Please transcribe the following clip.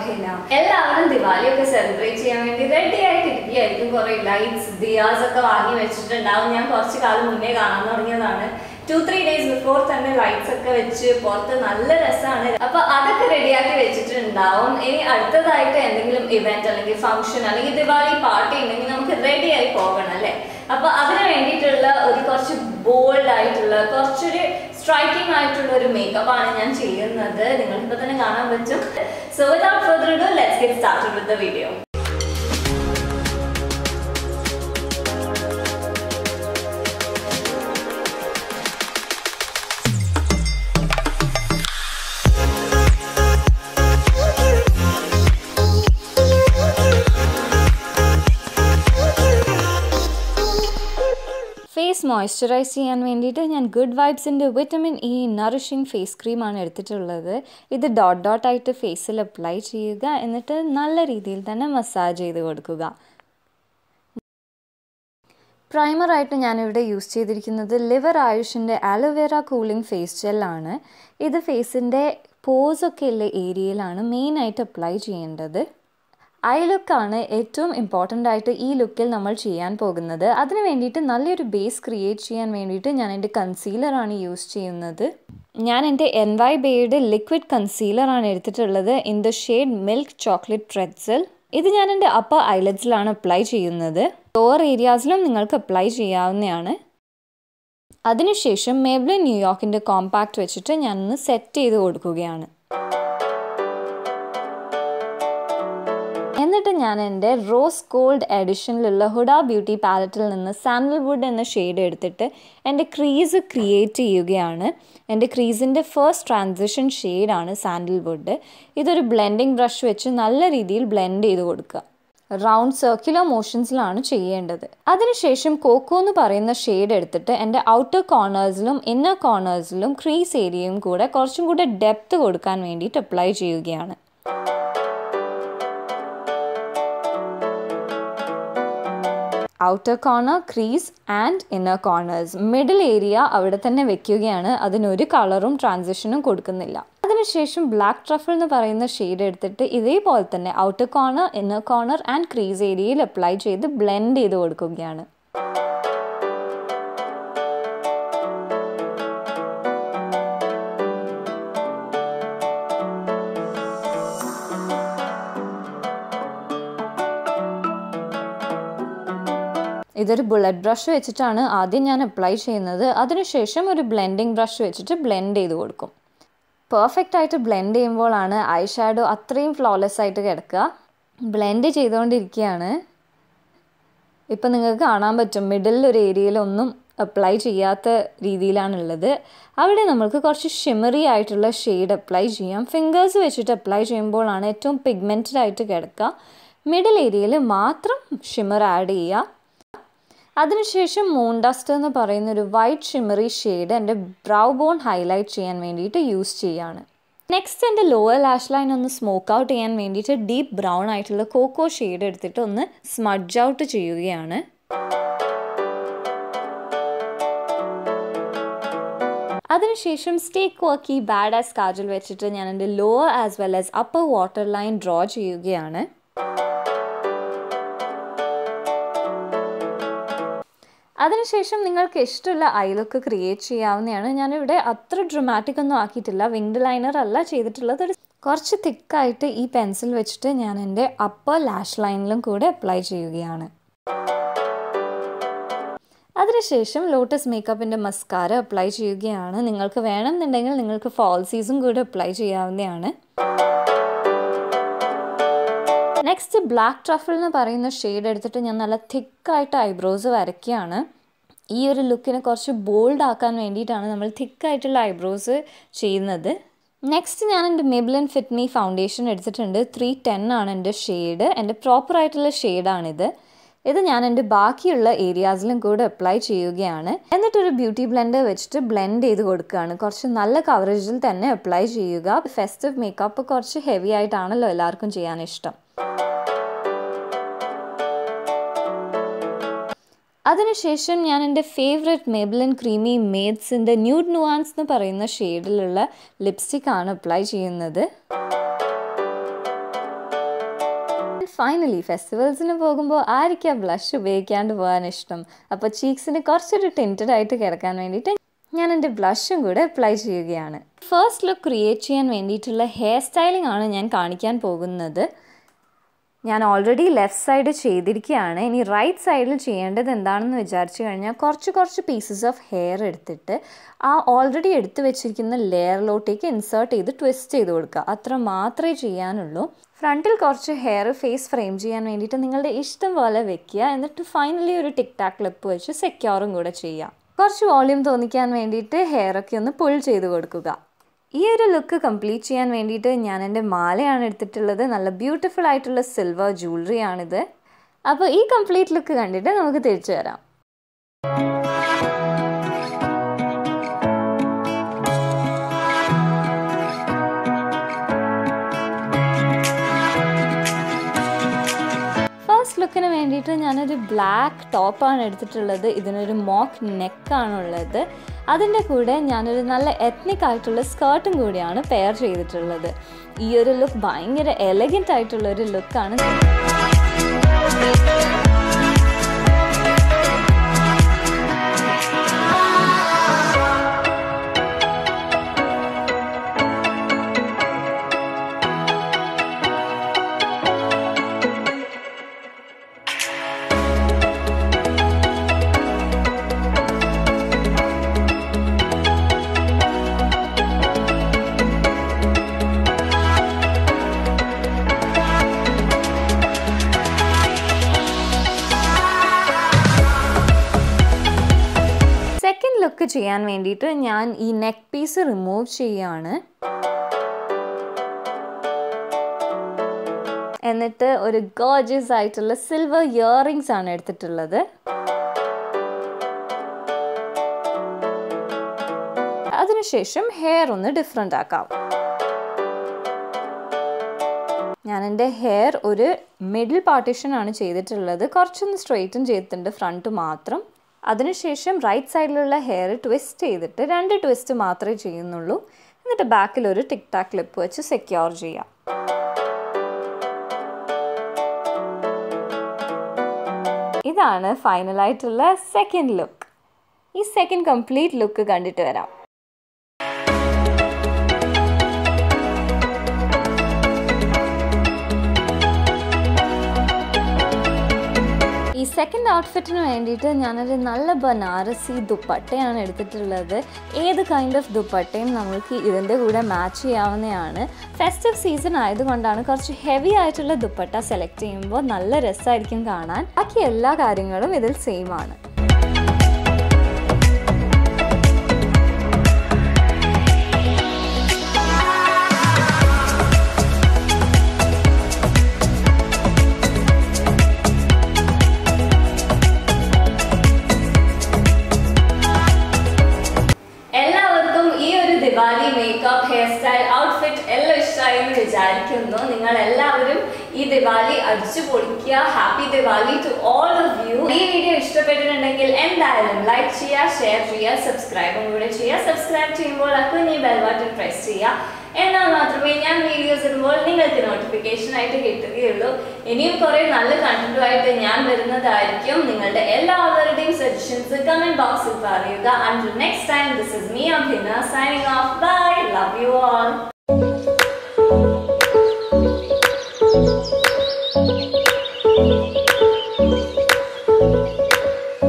കഹിന എല്ലാവരും ദിവാലി ഒക്കെ സെലിബ്രേറ്റ് ചെയ്യാൻ വേണ്ടി റെഡി ആയിട്ട് ഇരിക്കുകയായിരിക്കും കുറെ ലൈറ്റ്സ് ദിയാസ് ഒക്കെ വാങ്ങി വെച്ചിട്ടുണ്ടാവും ഞാൻ കുറച്ച് കാലം മുന്നേ കാണാൻ തുടങ്ങിയതാണ് ടു ത്രീ ഡേയ്സ് ബിഫോർ തന്നെ ലൈറ്റ്സ് ഒക്കെ വെച്ച് പുറത്ത് നല്ല രസമാണ് അപ്പൊ അതൊക്കെ റെഡിയാക്കി വെച്ചിട്ടുണ്ടാവും ഇനി അടുത്തതായിട്ട് എന്തെങ്കിലും ഇവന്റ് അല്ലെങ്കിൽ ഫംഗ്ഷൻ അല്ലെങ്കിൽ ദിവാലി പാർട്ടി ഉണ്ടെങ്കിൽ നമുക്ക് റെഡി ആയി പോകണം അല്ലേ അപ്പൊ അതിന് വേണ്ടിയിട്ടുള്ള ഒരു കുറച്ച് ബോൾഡ് ആയിട്ടുള്ള കുറച്ചൊരു സ്ട്രൈക്കിംഗ് ആയിട്ടുള്ള ഒരു മേക്കപ്പ് ആണ് ഞാൻ ചെയ്യുന്നത് നിങ്ങൾക്കിപ്പോ തന്നെ കാണാൻ പറ്റും so without further do let's get started with the video face moisturise ചെയ്യാൻ വേണ്ടിയിട്ട് ഞാൻ ഗുഡ് വൈബ്സിൻ്റെ വിറ്റമിൻ ഇ നറിഷിങ് ഫേസ് ക്രീമാണ് എടുത്തിട്ടുള്ളത് ഇത് ഡോട്ട് ഡോട്ട് ആയിട്ട് ഫേസിൽ അപ്ലൈ ചെയ്യുക എന്നിട്ട് നല്ല രീതിയിൽ തന്നെ മസാജ് ചെയ്ത് കൊടുക്കുക പ്രൈമറായിട്ട് ഞാനിവിടെ യൂസ് ചെയ്തിരിക്കുന്നത് ലിവർ ആയുഷിൻ്റെ ആലോവേറ കൂളിംഗ് ഫേസ് ജെല്ലാണ് ഇത് ഫേസിൻ്റെ പോസൊക്കെ ഉള്ള ഏരിയയിലാണ് മെയിനായിട്ട് അപ്ലൈ ചെയ്യേണ്ടത് ഐ ലുക്കാണ് ഏറ്റവും ഇമ്പോർട്ടൻ്റ് ആയിട്ട് ഈ ലുക്കിൽ നമ്മൾ ചെയ്യാൻ പോകുന്നത് അതിന് വേണ്ടിയിട്ട് നല്ലൊരു ബേസ് ക്രിയേറ്റ് ചെയ്യാൻ വേണ്ടിയിട്ട് ഞാൻ എൻ്റെ കൺസീലറാണ് യൂസ് ചെയ്യുന്നത് ഞാൻ എൻ്റെ എൻ വൈ ബേയുടെ ലിക്വിഡ് കൺസീലറാണ് എടുത്തിട്ടുള്ളത് in the shade milk chocolate ട്രെഡ്സൽ ഇത് ഞാൻ എൻ്റെ അപ്പർ ഐലറ്റ്സിലാണ് അപ്ലൈ ചെയ്യുന്നത് ലോവർ ഏരിയാസിലും നിങ്ങൾക്ക് അപ്ലൈ ചെയ്യാവുന്നതാണ് അതിനുശേഷം മേബ്ലിൻ ന്യൂയോർക്കിൻ്റെ കോമ്പാക്റ്റ് വെച്ചിട്ട് ഞാനൊന്ന് സെറ്റ് ചെയ്ത് കൊടുക്കുകയാണ് എന്നിട്ട് ഞാൻ എൻ്റെ റോസ് ഗോൾഡ് എഡിഷനിലുള്ള ഹുഡ ബ്യൂട്ടി പാലറ്റിൽ നിന്ന് സാൻഡൽവുഡ് എന്ന ഷെയ്ഡ് എടുത്തിട്ട് എൻ്റെ ക്രീസ് ക്രിയേറ്റ് ചെയ്യുകയാണ് എൻ്റെ ക്രീസിൻ്റെ ഫസ്റ്റ് ട്രാൻസിഷൻ ഷെയ്ഡാണ് സാൻഡൽവുഡ് ഇതൊരു ബ്ലെൻഡിങ് ബ്രഷ് വെച്ച് നല്ല രീതിയിൽ ബ്ലെൻഡ് ചെയ്ത് കൊടുക്കുക റൗണ്ട് സർക്കുലർ മോഷൻസിലാണ് ചെയ്യേണ്ടത് അതിനുശേഷം കോക്കോ എന്ന് പറയുന്ന ഷെയ്ഡ് എടുത്തിട്ട് എൻ്റെ ഔട്ടർ കോർണേഴ്സിലും ഇന്നർ കോർണേഴ്സിലും ക്രീസ് ഏരിയയും കൂടെ കുറച്ചും കൂടെ ഡെപ്ത് കൊടുക്കാൻ വേണ്ടിയിട്ട് അപ്ലൈ ചെയ്യുകയാണ് outer corner crease and inner corners middle area അവിടെ തന്നെ വെക്കുകയാണ് അതിനൊരു കളറും ട്രാൻസിഷനും കൊടുക്കുന്നില്ല അതിനുശേഷം ബ്ലാക്ക് ട്രഫിൾ എന്ന് പറയുന്ന ഷെയ്ഡ് എടുത്തിട്ട് ഇതേപോലെ തന്നെ outer corner inner corner and crease ഏരിയയിൽ അപ്ലൈ ചെയ്ത് ബ്ലെൻഡ് ചെയ്ത് കൊടുക്കുകയാണ് ഇതൊരു ബുള്ളറ്റ് ബ്രഷ് വെച്ചിട്ടാണ് ആദ്യം ഞാൻ അപ്ലൈ ചെയ്യുന്നത് അതിനുശേഷം ഒരു ബ്ലെൻഡിങ് ബ്രഷ് വെച്ചിട്ട് ബ്ലെൻഡ് ചെയ്ത് കൊടുക്കും പെർഫെക്റ്റ് ആയിട്ട് ബ്ലെൻഡ് ചെയ്യുമ്പോഴാണ് ഐ ഷാഡോ അത്രയും ഫ്ലോലെസ് ആയിട്ട് കിടക്കുക ബ്ലെൻഡ് ചെയ്തുകൊണ്ടിരിക്കുകയാണ് ഇപ്പം നിങ്ങൾക്ക് കാണാൻ പറ്റും മിഡിൽ ഒരു ഏരിയയിലൊന്നും അപ്ലൈ ചെയ്യാത്ത രീതിയിലാണുള്ളത് അവിടെ നമ്മൾക്ക് കുറച്ച് ഷിമറി ആയിട്ടുള്ള ഷെയ്ഡ് അപ്ലൈ ചെയ്യാം ഫിംഗേഴ്സ് വെച്ചിട്ട് അപ്ലൈ ചെയ്യുമ്പോഴാണ് ഏറ്റവും പിഗ്മെൻറ്റഡ് ആയിട്ട് കിടക്കുക മിഡിൽ ഏരിയയിൽ മാത്രം ഷിമർ ആഡ് ചെയ്യുക അതിനുശേഷം മൂൺ ഡസ്റ്റ് എന്ന് പറയുന്ന ഒരു വൈറ്റ് ഷിമറി ഷെയ്ഡ് എൻ്റെ ബ്രൗ ബോൺ ഹൈലൈറ്റ് ചെയ്യാൻ വേണ്ടിയിട്ട് യൂസ് ചെയ്യാണ് നെക്സ്റ്റ് എൻ്റെ ലോവർ ലാഷ് ലൈൻ ഒന്ന് സ്മോക്ക് ഔട്ട് ചെയ്യാൻ വേണ്ടിയിട്ട് ഡീപ്പ് ബ്രൗൺ ആയിട്ടുള്ള കോക്കോ ഷെയ്ഡ് എടുത്തിട്ട് ഒന്ന് സ്മഡ്ജ് ഔട്ട് ചെയ്യുകയാണ് അതിനുശേഷം സ്റ്റേക്ക് വർക്കി ബാഡ് ആസ് കാജൽ വെച്ചിട്ട് ഞാൻ എൻ്റെ lower as well as upper water line draw ചെയ്യുകയാണ് അതിനുശേഷം നിങ്ങൾക്ക് ഇഷ്ടമുള്ള ഐ ലുക്ക് ക്രിയേറ്റ് ചെയ്യാവുന്നതാണ് ഞാനിവിടെ അത്ര ഡ്രമാറ്റിക് ഒന്നും ആക്കിയിട്ടില്ല വിങ്ഡ് ലൈനർ അല്ല ചെയ്തിട്ടുള്ളത് ഒരു കുറച്ച് തിക്കായിട്ട് ഈ പെൻസിൽ വെച്ചിട്ട് ഞാൻ എൻ്റെ അപ്പർ ലാഷ് ലൈനിലും കൂടെ അപ്ലൈ ചെയ്യുകയാണ് അതിനുശേഷം ലോട്ടസ് മേക്കപ്പിൻ്റെ മസ്കാര അപ്ലൈ ചെയ്യുകയാണ് നിങ്ങൾക്ക് വേണമെന്നുണ്ടെങ്കിൽ നിങ്ങൾക്ക് ഫോൾസീസും കൂടെ അപ്ലൈ ചെയ്യാവുന്നതാണ് നെക്സ്റ്റ് ബ്ലാക്ക് ട്രഫിൾ എന്ന് പറയുന്ന ഷെയ്ഡ് എടുത്തിട്ട് ഞാൻ നല്ല തിക്കായിട്ട് ഐബ്രോസ് വരയ്ക്കുകയാണ് ഈ ഒരു ലുക്കിനെ കുറച്ച് ബോൾഡ് ആക്കാൻ വേണ്ടിയിട്ടാണ് നമ്മൾ തിക്കായിട്ടുള്ള ഐബ്രോസ് ചെയ്യുന്നത് നെക്സ്റ്റ് ഞാൻ എൻ്റെ മെബിലൻ ഫിറ്റ് മീ ഫൗണ്ടേഷൻ എടുത്തിട്ടുണ്ട് ത്രീ ടെൻ ആണ് എൻ്റെ ഷെയ്ഡ് എൻ്റെ പ്രോപ്പർ ആയിട്ടുള്ള ഷെയ്ഡാണിത് ഇത് ഞാൻ എൻ്റെ ബാക്കിയുള്ള ഏരിയാസിലും കൂടെ അപ്ലൈ ചെയ്യുകയാണ് എന്നിട്ടൊരു ബ്യൂട്ടി ബ്ലെൻഡർ വെച്ചിട്ട് ബ്ലെൻഡ് ചെയ്ത് കൊടുക്കുകയാണ് കുറച്ച് നല്ല കവറേജിൽ തന്നെ അപ്ലൈ ചെയ്യുക ഫെസ്റ്റീവ് മേക്കപ്പ് കുറച്ച് ഹെവി ആയിട്ടാണല്ലോ എല്ലാവർക്കും ചെയ്യാൻ ഇഷ്ടം അതിനുശേഷം ഞാൻ എൻ്റെ ഫേവററ്റ് മേബിലൻ ക്രീമി മേഡ്സിൻ്റെ ന്യൂഡ് നുവാൻസ് എന്ന് പറയുന്ന ഷെയ്ഡിലുള്ള ലിപ്സ്റ്റിക് ആണ് അപ്ലൈ ചെയ്യുന്നത് ഫൈനലി ഫെസ്റ്റിവൽസിന് പോകുമ്പോൾ ആയിരിക്കാം ബ്ലഷ് ഉപയോഗിക്കാണ്ട് പോകാൻ ഇഷ്ടം അപ്പോൾ ചീക്സിന് കുറച്ചൊരു ടിൻറ്റഡ് ആയിട്ട് കിടക്കാൻ വേണ്ടിയിട്ട് ഞാൻ എൻ്റെ ബ്ലഷും കൂടെ അപ്ലൈ ചെയ്യുകയാണ് ഫസ്റ്റ് ലുക്ക് ക്രിയേറ്റ് ചെയ്യാൻ വേണ്ടിയിട്ടുള്ള ഹെയർ സ്റ്റൈലിംഗ് ആണ് ഞാൻ കാണിക്കാൻ പോകുന്നത് ഞാൻ ഓൾറെഡി ലെഫ്റ്റ് സൈഡ് ചെയ്തിരിക്കുകയാണ് ഇനി റൈറ്റ് സൈഡിൽ ചെയ്യേണ്ടത് എന്താണെന്ന് വിചാരിച്ചു കഴിഞ്ഞാൽ കുറച്ച് കുറച്ച് പീസസ് ഓഫ് ഹെയർ എടുത്തിട്ട് ആ ഓൾറെഡി എടുത്തു വെച്ചിരിക്കുന്ന ലെയറിലോട്ടേക്ക് ഇൻസേർട്ട് ചെയ്ത് ട്വിസ്റ്റ് ചെയ്ത് കൊടുക്കുക അത്ര മാത്രമേ ചെയ്യാനുള്ളൂ ഫ്രണ്ടിൽ കുറച്ച് ഹെയർ ഫേസ് ഫ്രെയിം ചെയ്യാൻ വേണ്ടിയിട്ട് നിങ്ങളുടെ ഇഷ്ടം പോലെ വെക്കുക എന്നിട്ട് ഫൈനലി ഒരു ടിക് ടാക്ക് ക്ലിപ്പ് വെച്ച് സെക്യൂറും കൂടെ ചെയ്യുക കുറച്ച് വോളിയം തോന്നിക്കാൻ വേണ്ടിയിട്ട് ഹെയറൊക്കെ ഒന്ന് പുൾ ചെയ്ത് കൊടുക്കുക ഈ ഒരു ലുക്ക് കംപ്ലീറ്റ് ചെയ്യാൻ വേണ്ടിയിട്ട് ഞാൻ എൻ്റെ മാലയാണ് എടുത്തിട്ടുള്ളത് നല്ല ബ്യൂട്ടിഫുൾ ആയിട്ടുള്ള സിൽവർ ജ്വല്ലറി ആണിത് അപ്പോൾ ഈ കംപ്ലീറ്റ് ലുക്ക് കണ്ടിട്ട് നമുക്ക് തിരിച്ചു വരാം ഫസ്റ്റ് ലുക്കിന് വേണ്ടിയിട്ട് ഞാനൊരു ബ്ലാക്ക് ടോപ്പാണ് എടുത്തിട്ടുള്ളത് ഇതിനൊരു മോക്ക് നെക്കാണുള്ളത് അതിൻ്റെ കൂടെ ഞാനൊരു നല്ല എത്നിക് ആയിട്ടുള്ള സ്കേർട്ടും കൂടിയാണ് പെയർ ചെയ്തിട്ടുള്ളത് ഈ ഒരു ലുക്ക് ഭയങ്കര എലഗൻ്റ് ആയിട്ടുള്ള ഒരു ലുക്കാണ് സെക്കൻഡ് ലുക്ക് ചെയ്യാൻ വേണ്ടിയിട്ട് ഞാൻ ഈ നെക്ക് പീസ് റിമൂവ് ചെയ്യാണ് എന്നിട്ട് ഒരു ഗോജസ് ആയിട്ടുള്ള സിൽവർ ഇയറിങ്സ് ആണ് എടുത്തിട്ടുള്ളത് അതിനുശേഷം ഹെയർ ഒന്ന് ഡിഫറെൻ്റ് ആക്കാം ഞാൻ എൻ്റെ ഹെയർ ഒരു മിഡിൽ പാർട്ടീഷൻ ആണ് ചെയ്തിട്ടുള്ളത് കുറച്ചൊന്ന് സ്ട്രെയിറ്റൻ ചെയ്തിട്ടുണ്ട് ഫ്രണ്ട് മാത്രം അതിനുശേഷം റൈറ്റ് സൈഡിലുള്ള ഹെയർ ട്വിസ്റ്റ് ചെയ്തിട്ട് രണ്ട് ട്വിസ്റ്റ് മാത്രമേ ചെയ്യുന്നുള്ളൂ എന്നിട്ട് ബാക്കിൽ ഒരു ടിക് ടാക്ക് ക്ലിപ്പ് വെച്ച് സെക്യൂർ ചെയ്യാം ഇതാണ് ഫൈനലായിട്ടുള്ള സെക്കൻഡ് ലുക്ക് ഈ സെക്കൻഡ് കംപ്ലീറ്റ് ലുക്ക് കണ്ടിട്ട് വരാം ഈ സെക്കൻഡ് ഔട്ട്ഫിറ്റിന് വേണ്ടിയിട്ട് ഞാനൊരു നല്ല ബനാറസി ദുപ്പട്ടയാണ് എടുത്തിട്ടുള്ളത് ഏത് കൈൻഡ് ഓഫ് ദുപ്പട്ടയും നമുക്ക് ഇതിൻ്റെ കൂടെ മാച്ച് ചെയ്യാവുന്നതാണ് ഫെസ്റ്റീവ് സീസൺ ആയതുകൊണ്ടാണ് കുറച്ച് ഹെവി ആയിട്ടുള്ള ദുപ്പട്ട സെലക്ട് ചെയ്യുമ്പോൾ നല്ല രസമായിരിക്കും കാണാൻ ബാക്കി എല്ലാ കാര്യങ്ങളും ഇതിൽ സെയിം ആണ് എല്ലാവർക്കും ഈ ഒരു Diwali makeup hair style outfit എല്ലാം ഇഷ്ടമായി എന്ന് വിചാരിക്കുന്നു നിങ്ങൾ എല്ലാവരും ഈ ദിവാലി അടിച്ചു പൊളിക്കുക happy Diwali to all of you ഈ വീഡിയോ ഇഷ്ടപ്പെട്ടിട്ടുണ്ടെങ്കിൽ എന്തായാലും ലൈക്ക് ചെയ്യുക ഷെയർ ചെയ്യുക സബ്സ്ക്രൈബും കൂടെ ചെയ്യുക സബ്സ്ക്രൈബ് ചെയ്യുമ്പോൾ ആ കുഞ്ഞി ബെൽ ബട്ടൺ പ്രസ് ചെയ്യുക എന്നാൽ മാത്രമേ ഞാൻ വീഡിയോസ് ഇടുമ്പോൾ നിങ്ങൾക്ക് നോട്ടിഫിക്കേഷൻ ആയിട്ട് കിട്ടുകയുള്ളൂ ഇനിയും കുറെ നല്ല കണ്ടന്റുമായിട്ട് ഞാൻ വരുന്നതായിരിക്കും നിങ്ങളുടെ എല്ലാവരുടെയും സജഷൻസ് കമന്റ് ബോക്സിൽ പറയുക until next time this is me Abhina signing off bye love you all